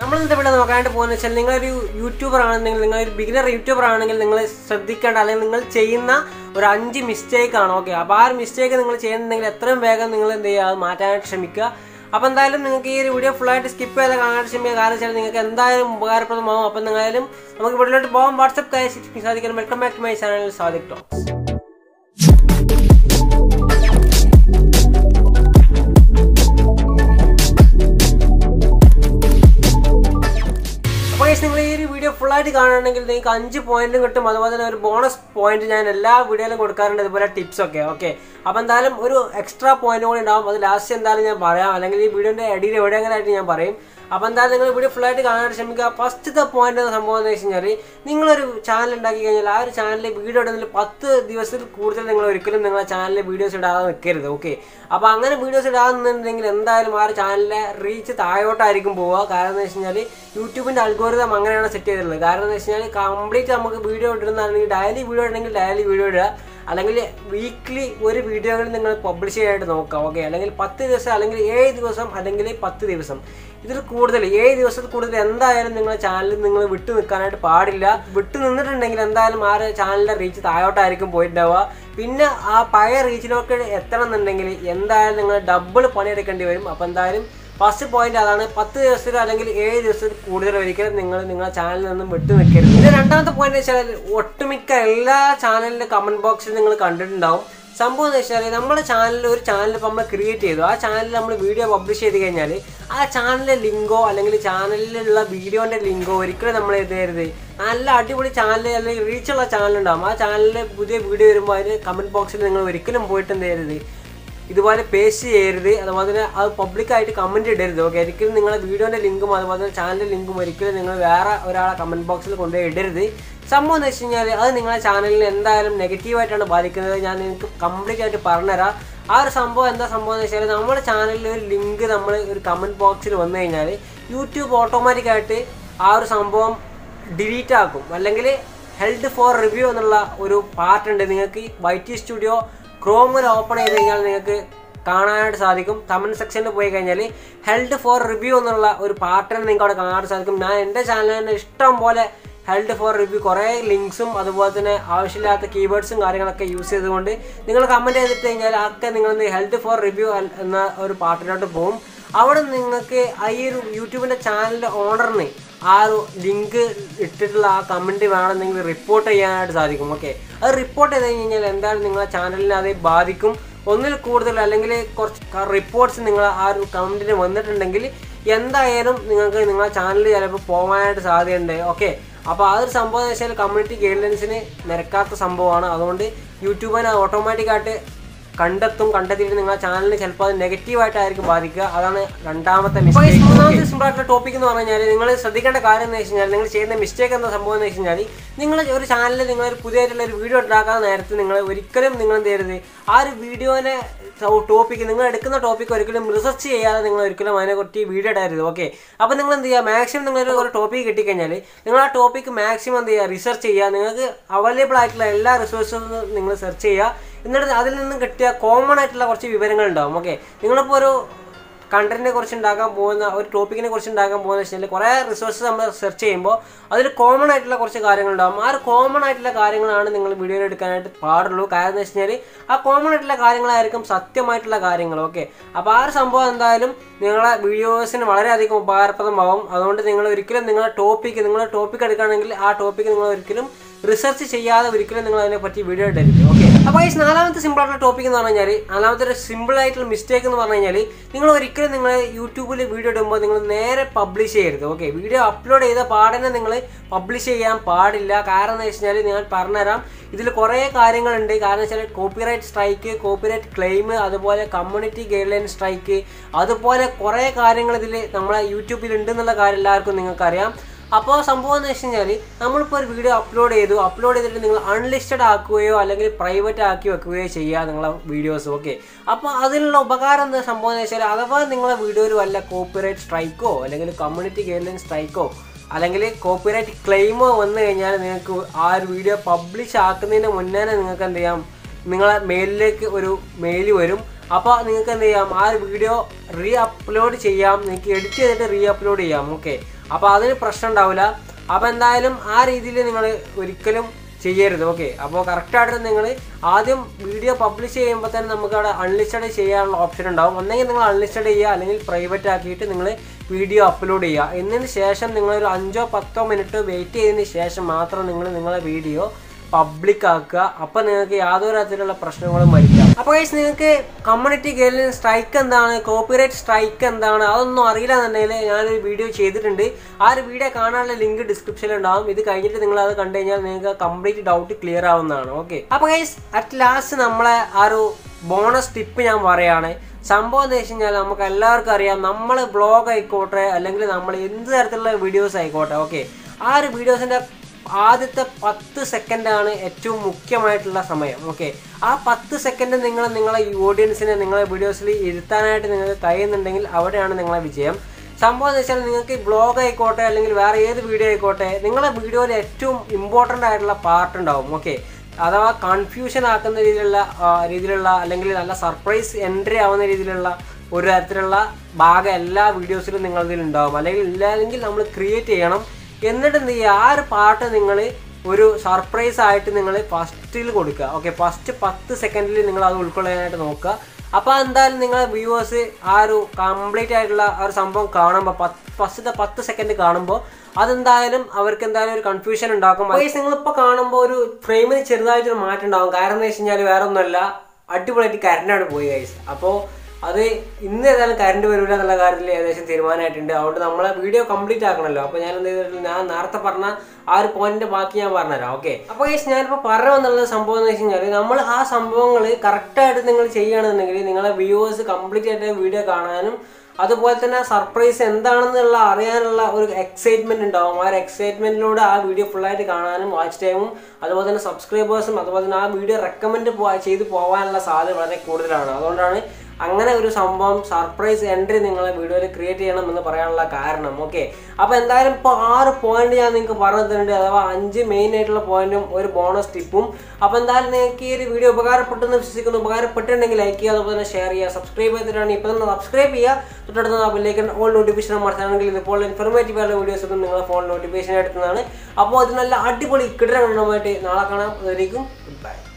നമ്മൾ ഇന്നത്തെ ഇവിടെ നോക്കാനായിട്ട് പോകുന്നത് വെച്ചാൽ നിങ്ങളൊരു യൂട്യൂബർ ആണെന്നെങ്കിൽ നിങ്ങളൊരു ബിഗിനർ യൂട്യൂബർ ആണെങ്കിൽ നിങ്ങൾ ശ്രദ്ധിക്കേണ്ട അല്ലെങ്കിൽ നിങ്ങൾ ചെയ്യുന്ന ഒരു അഞ്ച് മിസ്റ്റേക്ക് ആണ് ഓക്കെ അപ്പോൾ ആ ഒരു മിസ്റ്റേക്ക് നിങ്ങൾ ചെയ്യുന്നുണ്ടെങ്കിൽ എത്രയും വേഗം നിങ്ങൾ എന്ത് ചെയ്യുക അത് മാറ്റാനായിട്ട് ശ്രമിക്കുക അപ്പോൾ എന്തായാലും നിങ്ങൾക്ക് ഈ ഒരു വീഡിയോ ഫുള്ളായിട്ട് സ്കിപ്പ് ചെയ്ത് കാണാനായിട്ട് ശ്രമിക്കുക കാരണം വെച്ചാൽ നിങ്ങൾക്ക് എന്തായാലും ഉപകാരപ്രദമാവും അപ്പം നിങ്ങളായാലും നമുക്ക് വീട്ടിലോട്ട് പോകാം വാട്സപ്പ് കാര്യം സാധിക്കണം welcome back to my channel Sadiq talks അപ്പോൾ guys, നിങ്ങൾ ഈ ഒരു വീഡിയോ ഫുൾ ആയിട്ട് കാണുകയാണെങ്കിൽ നിങ്ങൾക്ക് അഞ്ച് പോയിന്റും കിട്ടും അതുപോലെ തന്നെ ഒരു ബോണസ് പോയിന്റ് ഞാൻ എല്ലാ വീഡിയോയിലും കൊടുക്കാറുണ്ട് ഇതുപോലെ ടിപ്സ് ഒക്കെ ഓക്കെ അപ്പോൾ എന്തായാലും ഒരു എക്സ്ട്രാ പോയിന്റ് കൂടി ഉണ്ടാവും അത് ലാസ്റ്റ് എന്തായാലും ഞാൻ പറയാം അല്ലെങ്കിൽ ഈ വീഡിയോൻ്റെ ഇടയിൽ എവിടെയെങ്കിലും ആയിട്ട് ഞാൻ പറയും അപ്പോൾ എന്തായാലും നിങ്ങൾ വീഡിയോ ഫുൾ ആയിട്ട് കാണാൻ ശ്രമിക്കുക ഫസ്റ്റത്തെ പോയിന്റ് എന്ന സംഭവം എന്ന് വെച്ച് കഴിഞ്ഞാൽ നിങ്ങളൊരു ചാനൽ ഉണ്ടാക്കി കഴിഞ്ഞാൽ ആ ഒരു ചാനലിൽ വീഡിയോ ഇടുന്നതിൽ പത്ത് ദിവസത്തിൽ കൂടുതൽ നിങ്ങൾ ഒരിക്കലും നിങ്ങളെ ചാനലിൽ വീഡിയോസ് ഇടാതെ നിൽക്കരുത് ഓക്കെ അപ്പോൾ അങ്ങനെ വീഡിയോസ് ഇടാന്നുണ്ടെങ്കിൽ എന്തായാലും ആ ഒരു ചാനലിലെ റീച്ച് താഴോട്ടായിരിക്കും പോവുക കാരണം എന്ന് വെച്ച് കഴിഞ്ഞാൽ യൂട്യൂബിൻ്റെ അൽഗോരിതം അങ്ങനെയാണ് സെറ്റ് ചെയ്തിട്ടുള്ളത് കാരണം എന്ന് വെച്ച് കഴിഞ്ഞാൽ കംപ്ലീറ്റ് നമുക്ക് വീഡിയോ ഇടുന്നതാണെങ്കിൽ ഡെയിലി വീഡിയോ ഇടണമെങ്കിൽ ഡെയിലി വീഡിയോ ഇടുക അല്ലെങ്കിൽ വീക്ക്ലി ഒരു വീഡിയോകൾ നിങ്ങൾ പബ്ലിഷ് ചെയ്യാനായിട്ട് നോക്കുക ഓക്കെ അല്ലെങ്കിൽ പത്ത് ദിവസം അല്ലെങ്കിൽ ഏഴ് ദിവസം അല്ലെങ്കിൽ പത്ത് ദിവസം ഇതിൽ കൂടുതൽ ഏഴ് ദിവസത്തിൽ കൂടുതൽ എന്തായാലും നിങ്ങളുടെ ചാനലിൽ നിങ്ങൾ വിട്ടു നിൽക്കാനായിട്ട് പാടില്ല വിട്ടു നിന്നിട്ടുണ്ടെങ്കിൽ എന്തായാലും ആ ചാനലിൻ്റെ റീച്ച് താഴോട്ടായിരിക്കും പോയിട്ടുണ്ടാവുക പിന്നെ ആ പഴയ റീച്ചിലേക്ക് എത്തണം എന്നുണ്ടെങ്കിൽ എന്തായാലും നിങ്ങൾ ഡബിൾ പണിയെടുക്കേണ്ടി വരും അപ്പോൾ എന്തായാലും ഫസ്റ്റ് പോയിന്റ് അതാണ് പത്ത് ദിവസത്തിൽ അല്ലെങ്കിൽ ഏഴ് ദിവസത്തിൽ കൂടുതൽ ഒരിക്കലും നിങ്ങൾ നിങ്ങളുടെ ചാനലിൽ നിന്നും വിട്ടു നിൽക്കരുത് ഇത് രണ്ടാമത്തെ പോയിന്റ് വെച്ചാൽ ഒട്ടുമിക്ക എല്ലാ ചാനലിൻ്റെ കമന്റ് ബോക്സിൽ നിങ്ങൾ കണ്ടിട്ടുണ്ടാവും സംഭവം എന്ന് വെച്ചാൽ നമ്മുടെ ചാനലിൽ ഒരു ചാനൽ ഇപ്പോൾ നമ്മൾ ക്രിയേറ്റ് ചെയ്തു ആ ചാനലിൽ നമ്മൾ വീഡിയോ പബ്ലിഷ് ചെയ്ത് കഴിഞ്ഞാൽ ആ ചാനലിലെ ലിങ്കോ അല്ലെങ്കിൽ ചാനലിലുള്ള വീഡിയോൻ്റെ ലിങ്കോ ഒരിക്കലും നമ്മൾ എന്ത് ചെയ്യരുത് നല്ല അടിപൊളി ചാനൽ അല്ലെങ്കിൽ റീച്ചുള്ള ചാനൽ ഉണ്ടാവും ആ ചാനലിൽ പുതിയ വീഡിയോ വരുമ്പോൾ അതിന് കമൻറ്റ് ബോക്സിൽ നിങ്ങൾ ഒരിക്കലും പോയിട്ട് എന്ത് ചെയ്യരുത് ഇതുപോലെ പേസ്റ്റ് ചെയ്യരുത് അതുപോലെ തന്നെ അത് പബ്ലിക്കായിട്ട് കമൻറ്റ് ഇടരുത് ഓക്കെ ഒരിക്കലും നിങ്ങളുടെ വീഡിയോൻ്റെ ലിങ്കും അതുപോലെ തന്നെ ചാനലിൻ്റെ ലിങ്കും ഒരിക്കലും നിങ്ങൾ വേറെ ഒരാളെ കമൻറ്റ് ബോക്സിൽ കൊണ്ടുപോയി ഇടരുത് സംഭവം എന്ന് വെച്ച് കഴിഞ്ഞാൽ അത് നിങ്ങളുടെ ചാനലിന് എന്തായാലും നെഗറ്റീവായിട്ടാണ് ബാധിക്കുന്നത് ഞാൻ നിങ്ങൾക്ക് കംപ്ലീറ്റ് ആയിട്ട് പറഞ്ഞുതരാം ആ ഒരു സംഭവം എന്താ സംഭവം എന്ന് വെച്ചാൽ നമ്മുടെ ചാനലിൽ ഒരു ലിങ്ക് നമ്മൾ ഒരു കമൻറ്റ് ബോക്സിൽ വന്നു കഴിഞ്ഞാൽ യൂട്യൂബ് ഓട്ടോമാറ്റിക്കായിട്ട് ആ ഒരു സംഭവം ഡിലീറ്റ് ആക്കും അല്ലെങ്കിൽ ഹെൽഡ് ഫോർ റിവ്യൂ എന്നുള്ള ഒരു പാർട്ട് ഉണ്ട് നിങ്ങൾക്ക് വൈറ്റി സ്റ്റുഡിയോ ക്രോമിൽ ഓപ്പൺ ചെയ്ത് കഴിഞ്ഞാൽ നിങ്ങൾക്ക് കാണാനായിട്ട് സാധിക്കും കമൻറ്റ് സെക്ഷനിൽ പോയി കഴിഞ്ഞാൽ ഹെൽഡ് ഫോർ റിവ്യൂ എന്നുള്ള ഒരു പാർട്ടിനെ നിങ്ങൾക്ക് അവിടെ കാണാനായിട്ട് സാധിക്കും ഞാൻ എൻ്റെ ചാനലിന് ഇഷ്ടം പോലെ ഹെൽഡ് ഫോർ റിവ്യൂ കുറേ ലിങ്ക്സും അതുപോലെ തന്നെ ആവശ്യമില്ലാത്ത കീവേഡ്സും കാര്യങ്ങളൊക്കെ യൂസ് ചെയ്തുകൊണ്ട് നിങ്ങൾ കമൻറ്റ് ചെയ്തിട്ട് കഴിഞ്ഞാൽ ഒക്കെ നിങ്ങൾ ഹെൽഡ് ഫോർ റിവ്യൂ എന്ന ഒരു പാർട്ടിലോട്ട് പോകും അവിടെ നിങ്ങൾക്ക് ഈ ഒരു യൂട്യൂബിൻ്റെ ചാനലിൻ്റെ ഓണറിന് ആ ഒരു ലിങ്ക് ഇട്ടിട്ടുള്ള ആ കമൻറ്റ് വേണമെന്നെങ്കിൽ റിപ്പോർട്ട് ചെയ്യാനായിട്ട് സാധിക്കും ഓക്കെ അത് റിപ്പോർട്ട് ചെയ്ത് കഴിഞ്ഞാൽ എന്തായാലും നിങ്ങളെ ചാനലിനെ അത് ബാധിക്കും ഒന്നിൽ കൂടുതൽ അല്ലെങ്കിൽ കുറച്ച് റിപ്പോർട്ട്സ് നിങ്ങൾ ആ ഒരു കമൻറ്റിന് വന്നിട്ടുണ്ടെങ്കിൽ എന്തായാലും നിങ്ങൾക്ക് നിങ്ങളെ ചാനലിൽ ചിലപ്പോൾ പോകാനായിട്ട് സാധ്യതയുണ്ട് ഓക്കെ അപ്പോൾ ആ ഒരു സംഭവം എന്ന് വെച്ചാൽ കമ്മ്യൂണിറ്റി ഗൈഡ്ലൈൻസിന് നിരക്കാത്ത സംഭവമാണ് അതുകൊണ്ട് യൂട്യൂബിനെ ഓട്ടോമാറ്റിക്കായിട്ട് കണ്ടെത്തും കണ്ടെത്തിയിട്ട് നിങ്ങളുടെ ചാനലിന് ചിലപ്പോൾ അത് നെഗറ്റീവായിട്ടായിരിക്കും ബാധിക്കുക അതാണ് രണ്ടാമത്തെ മിസ്റ്റേക്ക് മൂന്നാമത്തെ സിമ്പിൾ ആയിട്ടുള്ള ടോപ്പിക് എന്ന് പറഞ്ഞു കഴിഞ്ഞാൽ നിങ്ങൾ ശ്രദ്ധിക്കേണ്ട കാര്യം എന്ന് വെച്ച് കഴിഞ്ഞാൽ നിങ്ങൾ ചെയ്യുന്ന മിസ്റ്റേക്ക് എന്ന സംഭവം എന്ന് വെച്ച് കഴിഞ്ഞാൽ നിങ്ങൾ ഒരു ചാനലിൽ നിങ്ങൾ ഒരു പുതിയതായിട്ടുള്ള ഒരു വീഡിയോ ഉണ്ടാക്കാൻ നേരത്തെ നിങ്ങൾ ഒരിക്കലും നിങ്ങൾ എന്ത് ചെയ്യരുത് ആ ഒരു വീഡിയോനെ ടോപ്പിക്ക് നിങ്ങൾ എടുക്കുന്ന ടോപ്പിക്ക് ഒരിക്കലും റിസർച്ച് ചെയ്യാതെ നിങ്ങൾ ഒരിക്കലും അതിനെ കുറിച്ച് വീഡിയോ ഇടരുത് ഓക്കെ അപ്പോൾ നിങ്ങൾ എന്ത് ചെയ്യുക മാക്സിമം നിങ്ങൾ ഒരു ടോപ്പിക്ക് കിട്ടിക്കഴിഞ്ഞാൽ നിങ്ങൾ ആ ടോപ്പിക്ക് മാക്സിമം എന്ത് ചെയ്യുക റിസർച്ച് ചെയ്യുക നിങ്ങൾക്ക് അവൈലബിൾ ആയിട്ടുള്ള എല്ലാ റിസോഴ്സും നിങ്ങൾ സെർച്ച് ചെയ്യുക എന്നിട്ട് അതിൽ നിന്നും കിട്ടിയ കോമൺ ആയിട്ടുള്ള കുറച്ച് വിവരങ്ങൾ ഉണ്ടാവും ഓക്കെ നിങ്ങളിപ്പോൾ ഒരു കണ്ടന്റിനെ കുറിച്ച് ഉണ്ടാക്കാൻ പോകുന്ന ഒരു ടോപ്പിക്കിനെ കുറിച്ച് ഉണ്ടാക്കാൻ പോകുന്ന വെച്ചാൽ കുറേ റിസോഴ്സസ് നമ്മൾ സെർച്ച് ചെയ്യുമ്പോൾ അതിൽ കോമൺ ആയിട്ടുള്ള കുറച്ച് കാര്യങ്ങളുണ്ടാവും ആ ഒരു കോമൺ ആയിട്ടുള്ള കാര്യങ്ങളാണ് നിങ്ങൾ വീഡിയോയിൽ എടുക്കാനായിട്ട് പാടുള്ളൂ കാരണം എന്ന് വെച്ച് കഴിഞ്ഞാൽ ആ കോമൺ ആയിട്ടുള്ള കാര്യങ്ങളായിരിക്കും സത്യമായിട്ടുള്ള കാര്യങ്ങൾ ഓക്കെ അപ്പോൾ ആ ഒരു സംഭവം എന്തായാലും നിങ്ങളെ വീഡിയോസിന് വളരെയധികം ഉപകാരപ്രദമാവും അതുകൊണ്ട് നിങ്ങൾ ഒരിക്കലും നിങ്ങളുടെ ടോപ്പിക്ക് നിങ്ങളുടെ ടോപ്പിക്ക് എടുക്കുകയാണെങ്കിൽ ആ ടോപ്പിക്ക് നിങ്ങൾ ഒരിക്കലും റിസർച്ച് ചെയ്യാതെ ഒരിക്കലും നിങ്ങൾ അതിനെ പറ്റി വീഡിയോ ഇടരുത് ഓക്കെ അപ്പോൾ ഈ നാലാമത്തെ സിമ്പിൾ ആയിട്ടുള്ള ടോപ്പിക് എന്ന് പറഞ്ഞു കഴിഞ്ഞാൽ നാലാമത്തെ ഒരു സിമ്പിൾ ആയിട്ടുള്ള മിസ്റ്റേക്ക് എന്ന് പറഞ്ഞു കഴിഞ്ഞാൽ നിങ്ങൾ ഒരിക്കലും നിങ്ങൾ യൂട്യൂബിൽ വീഡിയോ ഇടുമ്പോൾ നിങ്ങൾ നേരെ പബ്ലിഷ് ചെയ്യരുത് ഓക്കെ വീഡിയോ അപ്ലോഡ് ചെയ്ത പാടനെ നിങ്ങൾ പബ്ലിഷ് ചെയ്യാൻ പാടില്ല കാരണം എന്ന് വെച്ച് കഴിഞ്ഞാൽ ഞാൻ പറഞ്ഞുതരാം ഇതിൽ കുറേ കാര്യങ്ങളുണ്ട് കാരണം വെച്ചാൽ കോപ്പിറൈറ്റ് സ്ട്രൈക്ക് കോപ്പിറൈറ്റ് ക്ലെയിം അതുപോലെ കമ്മ്യൂണിറ്റി ഗൈഡ് ലൈൻ സ്ട്രൈക്ക് അതുപോലെ കുറേ കാര്യങ്ങൾ ഇതിൽ നമ്മളെ യൂട്യൂബിൽ ഉണ്ടെന്നുള്ള കാര്യം എല്ലാവർക്കും നിങ്ങൾക്കറിയാം അപ്പോൾ സംഭവം എന്ന് വെച്ച് കഴിഞ്ഞാൽ നമ്മളിപ്പോൾ ഒരു വീഡിയോ അപ്ലോഡ് ചെയ്തു അപ്ലോഡ് ചെയ്തിട്ട് നിങ്ങൾ അൺലിസ്റ്റഡ് ആക്കുകയോ അല്ലെങ്കിൽ പ്രൈവറ്റ് ആക്കി വെക്കുകയോ ചെയ്യുക നിങ്ങളെ വീഡിയോസ് ഓക്കെ അപ്പോൾ അതിനുള്ള ഉപകാരം എന്താ സംഭവം എന്ന് വെച്ചാൽ അഥവാ നിങ്ങളെ വീഡിയോയിൽ വല്ല കോപ്പിറൈറ്റ് സ്ട്രൈക്കോ അല്ലെങ്കിൽ കമ്മ്യൂണിറ്റി ഗൈഡ്ലൈൻ സ്ട്രൈക്കോ അല്ലെങ്കിൽ കോപ്പിറൈറ്റ് ക്ലെയിമോ വന്നു കഴിഞ്ഞാൽ നിങ്ങൾക്ക് ആ ഒരു വീഡിയോ പബ്ലിഷ് ആക്കുന്നതിന് മുന്നേ നിങ്ങൾക്ക് എന്ത് ചെയ്യാം നിങ്ങളെ മെയിലിലേക്ക് ഒരു മെയിൽ വരും അപ്പോൾ നിങ്ങൾക്ക് എന്ത് ചെയ്യാം ആ ഒരു വീഡിയോ റീ അപ്ലോഡ് ചെയ്യാം നിങ്ങൾക്ക് എഡിറ്റ് ചെയ്തിട്ട് റീ അപ്ലോഡ് ചെയ്യാം ഓക്കെ അപ്പോൾ അതിന് പ്രശ്നം ഉണ്ടാവില്ല അപ്പോൾ എന്തായാലും ആ രീതിയിൽ നിങ്ങൾ ഒരിക്കലും ചെയ്യരുത് ഓക്കെ അപ്പോൾ കറക്റ്റായിട്ട് നിങ്ങൾ ആദ്യം വീഡിയോ പബ്ലിഷ് ചെയ്യുമ്പോൾ തന്നെ നമുക്ക് അവിടെ അൺലിസ്റ്റഡ് ചെയ്യാനുള്ള ഓപ്ഷൻ ഉണ്ടാവും ഒന്നെങ്കിൽ നിങ്ങൾ അൺലിസ്റ്റഡ് ചെയ്യുക അല്ലെങ്കിൽ പ്രൈവറ്റ് ആക്കിയിട്ട് നിങ്ങൾ വീഡിയോ അപ്ലോഡ് ചെയ്യുക എന്നതിന് ശേഷം നിങ്ങളൊരു അഞ്ചോ പത്തോ മിനിറ്റ് വെയിറ്റ് ചെയ്തതിന് ശേഷം മാത്രം നിങ്ങൾ നിങ്ങളെ വീഡിയോ പബ്ലിക് ആക്കുക അപ്പോൾ നിങ്ങൾക്ക് യാതൊരു തരത്തിലുള്ള പ്രശ്നങ്ങളും വരില്ല അപ്പോൾ ഗൈസ് നിങ്ങൾക്ക് കമ്മ്യൂണിറ്റി ഗൈഡിൽ സ്ട്രൈക്ക് എന്താണ് കോപ്പിറൈറ്റ് സ്ട്രൈക്ക് എന്താണ് അതൊന്നും അറിയില്ല എന്നുണ്ടെങ്കിൽ ഞാനൊരു വീഡിയോ ചെയ്തിട്ടുണ്ട് ആ ഒരു വീഡിയോ കാണാനുള്ള ലിങ്ക് ഡിസ്ക്രിപ്ഷനിൽ ഉണ്ടാവും ഇത് കഴിഞ്ഞിട്ട് നിങ്ങൾ അത് കണ്ടു കഴിഞ്ഞാൽ നിങ്ങൾക്ക് കംപ്ലീറ്റ് ഡൗട്ട് ക്ലിയർ ആവുന്നതാണ് ഓക്കെ അപ്പോൾ ഗൈസ് അറ്റ് ലാസ്റ്റ് നമ്മളെ ആ ഒരു ബോണസ് ടിപ്പ് ഞാൻ പറയുകയാണ് സംഭവം എന്ന് വെച്ച് കഴിഞ്ഞാൽ നമുക്ക് എല്ലാവർക്കും അറിയാം നമ്മൾ ബ്ലോഗ് ആയിക്കോട്ടെ അല്ലെങ്കിൽ നമ്മൾ എന്ത് തരത്തിലുള്ള വീഡിയോസ് ആയിക്കോട്ടെ ഓക്കെ ആ ഒരു വീഡിയോസിൻ്റെ ആദ്യത്തെ പത്ത് സെക്കൻഡാണ് ഏറ്റവും മുഖ്യമായിട്ടുള്ള സമയം ഓക്കെ ആ പത്ത് സെക്കൻഡ് നിങ്ങൾ നിങ്ങളെ ഓഡിയൻസിനെ നിങ്ങളെ വീഡിയോസിൽ ഇരുത്താനായിട്ട് നിങ്ങൾക്ക് കഴിയുന്നുണ്ടെങ്കിൽ അവിടെയാണ് നിങ്ങളെ വിജയം സംഭവം എന്ന് വെച്ചാൽ നിങ്ങൾക്ക് ബ്ലോഗ് ആയിക്കോട്ടെ അല്ലെങ്കിൽ വേറെ ഏത് വീഡിയോ ആയിക്കോട്ടെ നിങ്ങളെ വീഡിയോയിൽ ഏറ്റവും ഇമ്പോർട്ടൻ്റ് ആയിട്ടുള്ള പാർട്ട് ഉണ്ടാവും ഓക്കെ അഥവാ കൺഫ്യൂഷൻ ആക്കുന്ന രീതിയിലുള്ള ആ, രീതിയിലുള്ള അല്ലെങ്കിൽ നല്ല സർപ്രൈസ് എൻട്രി ആവുന്ന രീതിയിലുള്ള ഒരു തരത്തിലുള്ള ഭാഗം എല്ലാ വീഡിയോസിലും നിങ്ങളതിൽ ഉണ്ടാവും അല്ലെങ്കിൽ ഇല്ലെങ്കിൽ നമ്മൾ ക്രിയേറ്റ് ചെയ്യണം എന്നിട്ട് എന്ത് ചെയ്യുക ആ ഒരു പാട്ട് നിങ്ങൾ ഒരു സർപ്രൈസ് ആയിട്ട് നിങ്ങൾ ഫസ്റ്റിൽ കൊടുക്കുക ഓക്കെ ഫസ്റ്റ് പത്ത് സെക്കൻഡിൽ നിങ്ങൾ അത് ഉൾക്കൊള്ളാനായിട്ട് നോക്കുക അപ്പോൾ എന്തായാലും നിങ്ങളെ വ്യൂവേഴ്സ് ആ ഒരു കംപ്ലീറ്റ് ആയിട്ടുള്ള ആ ഒരു സംഭവം കാണുമ്പോൾ പത്ത് ഫസ്റ്റത്തെ പത്ത് സെക്കൻഡ് കാണുമ്പോൾ അതെന്തായാലും അവർക്ക് എന്തായാലും ഒരു കൺഫ്യൂഷൻ ഉണ്ടാക്കും ഗൈസ് നിങ്ങളിപ്പോൾ കാണുമ്പോൾ ഒരു ഫ്രെയിമിന് ചെറുതായിട്ടൊരു മാറ്റം ഉണ്ടാകും കാരണം എന്ന് വെച്ച് കഴിഞ്ഞാൽ വേറെ ഒന്നുമല്ല അടിപൊളിയായിട്ട് കരണ്ടാണ് പോയി ഗൈസ് അപ്പോൾ അത് ഇന്ന് ഏതായാലും കറണ്ട് വരില്ല എന്നുള്ള കാര്യത്തിൽ ഏകദേശം തീരുമാനമായിട്ടുണ്ട് അതുകൊണ്ട് നമ്മളെ വീഡിയോ കംപ്ലീറ്റ് ആക്കണമല്ലോ അപ്പോൾ ഞാൻ എന്ത് ചെയ്തിട്ടുണ്ട് ഞാൻ നേരത്തെ പറഞ്ഞ ആ ഒരു പോയിന്റിന്റെ ബാക്കി ഞാൻ പറഞ്ഞുതരാം ഓക്കെ അപ്പോൾ ഗൈസ് ഞാനിപ്പോൾ പറഞ്ഞു വന്നുള്ള സംഭവം എന്ന് വെച്ച് കഴിഞ്ഞാൽ നമ്മൾ ആ സംഭവങ്ങൾ കറക്റ്റായിട്ട് നിങ്ങൾ ചെയ്യുകയാണെന്നുണ്ടെങ്കിൽ നിങ്ങളെ വ്യൂവേഴ്സ് കംപ്ലീറ്റ് ആയിട്ട് വീഡിയോ കാണാനും അതുപോലെ തന്നെ സർപ്രൈസ് എന്താണെന്നുള്ള അറിയാനുള്ള ഒരു എക്സൈറ്റ്മെന്റ് ഉണ്ടാവും ആ ഒരു എക്സൈറ്റ്മെന്റിലൂടെ ആ വീഡിയോ ഫുള്ളായിട്ട് കാണാനും വാച്ച് ടൈമും അതുപോലെ തന്നെ സബ്സ്ക്രൈബേഴ്സും അതുപോലെ തന്നെ ആ വീഡിയോ റെക്കമെൻഡ് ചെയ്ത് പോകാനുള്ള സാധ്യത വളരെ കൂടുതലാണ് അതുകൊണ്ടാണ് അങ്ങനെ ഒരു സംഭവം സർപ്രൈസ് എൻട്രി നിങ്ങളെ വീഡിയോയിൽ ക്രിയേറ്റ് ചെയ്യണം എന്ന് പറയാനുള്ള കാരണം ഓക്കെ അപ്പോൾ എന്തായാലും ഇപ്പോൾ ആറ് പോയിന്റ് ഞാൻ നിങ്ങൾക്ക് പറഞ്ഞു തന്നിട്ടുണ്ട് അഥവാ അഞ്ച് മെയിൻ ആയിട്ടുള്ള പോയിന്റും ഒരു ബോണസ് ടിപ്പും അപ്പോൾ എന്തായാലും നിങ്ങൾക്ക് ഈ ഒരു വീഡിയോ ഉപകാരപ്പെട്ടെന്ന് വിശ്വസിക്കുന്നു ഉപകാരപ്പെട്ടിട്ടുണ്ടെങ്കിൽ ലൈക്ക് ചെയ്യുക അതുപോലെ തന്നെ ഷെയർ ചെയ്യുക സബ്സ്ക്രൈബ് ചെയ്തിട്ടാണ് ഇപ്പോൾ തന്നെ സബ്സ്ക്രൈബ് ചെയ്യുക തൊട്ടടുത്ത ബെല്ലേക്ക് ഓൾ നോട്ടിഫിക്കേഷൻ അമർത്താണെങ്കിൽ ഇതുപോലെ ഇൻഫോർമേറ്റീവ് ആയിട്ടുള്ള വീഡിയോസ് ഒക്കെ നിങ്ങളെ ഫോൺ നോട്ടിഫിക്കേഷൻ എടുക്കുന്നതാണ് അപ്പോൾ ഇത് നല്ല അടിപൊളി കിടരണമായിട്ട് നാളെ കാണാം അതിലേക്കും ബൈ